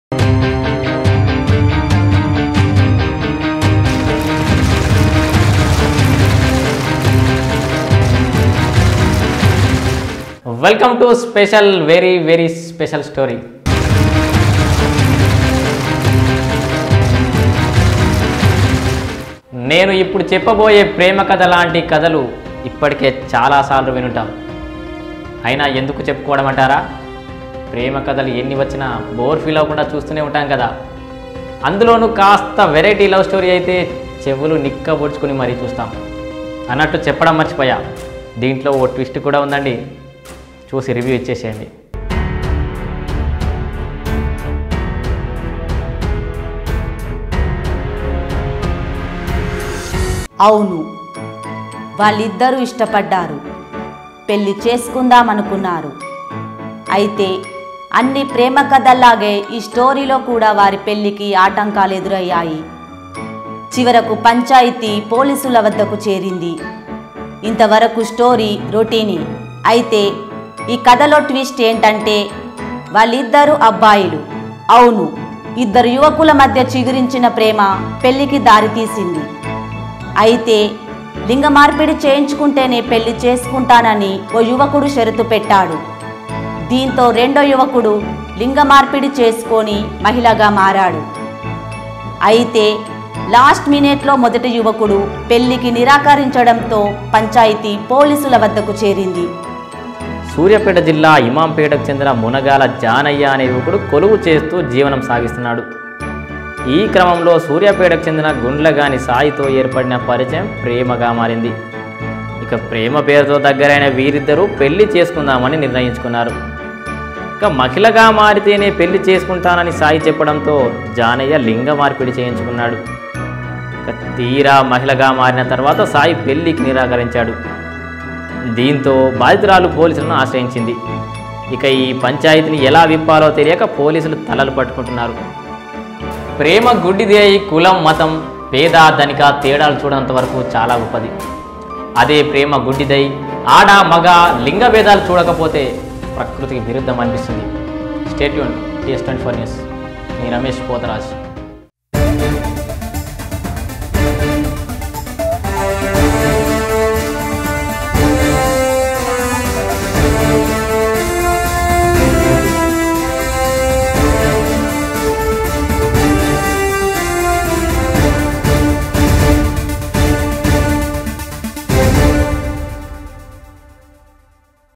welcome to special very very special story నేను ఇప్పుడు చెప్పబోయే ప్రేమ కథ లాంటి కథలు ఇప్పటికే చాలాసార్లు వినుంటాం అయినా ఎందుకు చెప్పుకోవడం అంటారా ప్రేమ కథలు ఎన్ని వచ్చినా బోర్ ఫీల్ అవ్వకుండా చూస్తూనే ఉంటాం కదా అందులోనూ కాస్త వెరైటీ లవ్ స్టోరీ అయితే చెవులు నిక్కబొడుచుకుని మరీ చూస్తాం అన్నట్టు చెప్పడం మర్చిపోయా దీంట్లో ఓ ట్విస్ట్ కూడా ఉందండి చూసి రివ్యూ ఇచ్చేసేయండి అవును వాళ్ళిద్దరూ ఇష్టపడ్డారు పెళ్లి చేసుకుందామనుకున్నారు అయితే అన్ని ప్రేమ కథల్లాగే ఈ స్టోరీలో కూడా వారి పెళ్లికి ఆటంకాలు ఎదురయ్యాయి చివరకు పంచాయతీ పోలీసుల వద్దకు చేరింది ఇంతవరకు స్టోరీ రొటీని అయితే ఈ కథలో ట్విస్ట్ ఏంటంటే వాళ్ళిద్దరూ అబ్బాయిలు అవును ఇద్దరు యువకుల మధ్య చిగురించిన ప్రేమ పెళ్లికి దారితీసింది అయితే లింగ మార్పిడి చేయించుకుంటేనే పెళ్లి చేసుకుంటానని ఓ యువకుడు షరతు పెట్టాడు దీంతో రెండో యువకుడు లింగ మార్పిడి చేసుకొని మహిళగా మారాడు అయితే లాస్ట్ మినిట్లో మొదటి యువకుడు పెళ్లికి నిరాకరించడంతో పంచాయతీ పోలీసుల వద్దకు చేరింది సూర్యాపేట జిల్లా ఇమాంపేటకు చెందిన మునగాల జానయ్య అనే యువకుడు కొలువు చేస్తూ జీవనం సాగిస్తున్నాడు ఈ క్రమంలో సూర్యాపేటకు చెందిన గుండ్లగాని సాయితో ఏర్పడిన పరిచయం ప్రేమగా మారింది ఇక ప్రేమ పేరుతో దగ్గరైన వీరిద్దరూ పెళ్లి చేసుకుందామని నిర్ణయించుకున్నారు ఇక మహిళగా మారితేనే పెళ్లి చేసుకుంటానని సాయి చెప్పడంతో జానయ్య లింగ మార్పిడి చేయించుకున్నాడు ఇక తీరా మహిళగా మారిన తర్వాత సాయి పెళ్లికి నిరాకరించాడు దీంతో బాధితురాలు పోలీసులను ఆశ్రయించింది ఇక ఈ పంచాయతీని ఎలా విప్పాలో తెలియక పోలీసులు తలలు పట్టుకుంటున్నారు ప్రేమ గుడ్డిది అయి కులం మతం పేద ధనిక తేడాలు చూడనంత వరకు చాలా గొప్పది అదే ప్రేమ గుడ్డిదై ఆడ మగ లింగ భేదాలు చూడకపోతే ప్రకృతికి విరుద్ధం అనిపిస్తుంది stay tuned TS twenty four news మీ రమేష్ పోతరాజ్